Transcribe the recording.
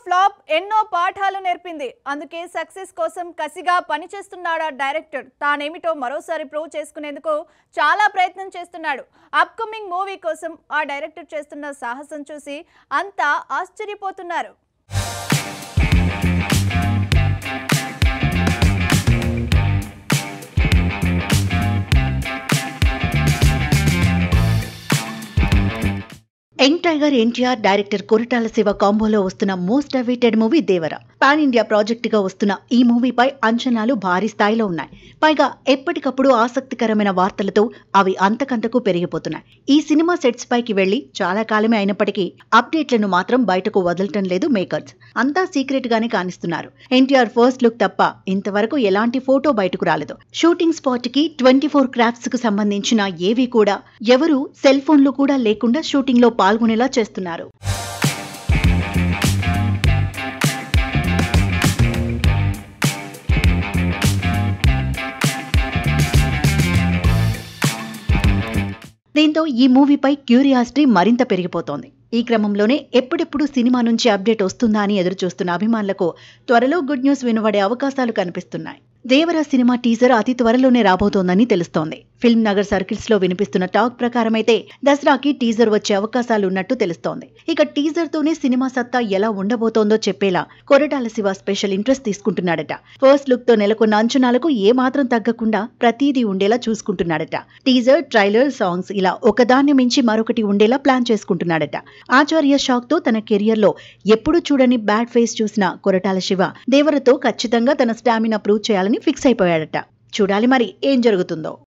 flop ఎన్నో పాఠాలు నేర్పింది అందుకే సక్సెస్ కోసం కసిగా పనిచేస్తున్నాడా డైరెక్టర్ తానేమిటో మరోసారి ప్రూవ్ చేసుకునేందుకు చాలా ప్రయత్నం చేస్తున్నాడు అప్కమింగ్ మూవీ కోసం ఆ డైరెక్టర్ చేస్తున్న సాహసం చూసి అంతా ఆశ్చర్యపోతున్నారు young tiger NTR director Koratala Siva కాంబోలో వస్తున్న most awaited movie Devara pan India project గా వస్తున్న ఈ మూవీపై అంచనాలు భారీ స్థాయిలో ఉన్నాయి పైగా ఎప్పటికప్పుడు ఆసక్తికరమైన వార్తలతో అవి అంతకంతకు పెరిగిపోతున్నాయి ఈ సినిమా సెట్స్ పైకి వెళ్లి చాలా కాలమే అయినప్పటికీ అప్డేట్లను మాత్రం బయటకు వదలటం లేదు మేకర్స్ అంతా సీక్రెట్ గానే కానిస్తున్నారు ఎన్టీఆర్ ఫస్ట్ లుక్ తప్ప ఇంతవరకు ఎలాంటి ఫోటో బయటకు రాలేదు షూటింగ్ స్పాట్ కి ట్వంటీ ఫోర్ క్రాఫ్ట్స్ కు సంబంధించిన ఏవి కూడా ఎవరు సెల్ ఫోన్లు కూడా లేకుండా షూటింగ్ లో పాల్గొనేలా చేస్తున్నారు దీంతో ఈ మూవీపై క్యూరియాసిటీ మరింత పెరిగిపోతోంది ఈ క్రమంలోనే ఎప్పుడెప్పుడు సినిమా నుంచి అప్డేట్ వస్తుందా అని ఎదురు చూస్తున్న అభిమానులకు త్వరలో గుడ్ న్యూస్ వినబడే అవకాశాలు కనిపిస్తున్నాయి దేవర సినిమా టీజర్ అతి త్వరలోనే రాబోతోందని తెలుస్తోంది ఫిల్మ్ నగర్ సర్కిల్స్ లో వినిపిస్తున్న టాక్ ప్రకారం అయితే దసరాకి టీజర్ వచ్చే అవకాశాలు ఉన్నట్టు తెలుస్తోంది ఇక టీజర్ తోనే సినిమా సత్తా ఎలా ఉండబోతోందో చెప్పేలా కొరటాల శివ స్పెషల్ ఇంట్రెస్ట్ తీసుకుంటున్నాడట ఫస్ట్ లుక్ తో నెలకొన్న అంచనాలకు ఏ మాత్రం తగ్గకుండా ప్రతిదీ ఉండేలా చూసుకుంటున్నాడట టీజర్ ట్రైలర్ సాంగ్స్ ఇలా ఒకదాన్ని మించి మరొకటి ఉండేలా ప్లాన్ చేసుకుంటున్నాడట ఆచార్య షాక్ తో తన కెరియర్ లో ఎప్పుడూ చూడని బ్యాడ్ ఫేస్ చూసిన కొరటాల శివ దేవరతో ఖచ్చితంగా తన స్టామినా ప్రూవ్ చేయాలని ఫిక్స్ అయిపోయాడట చూడాలి మరి ఏం జరుగుతుందో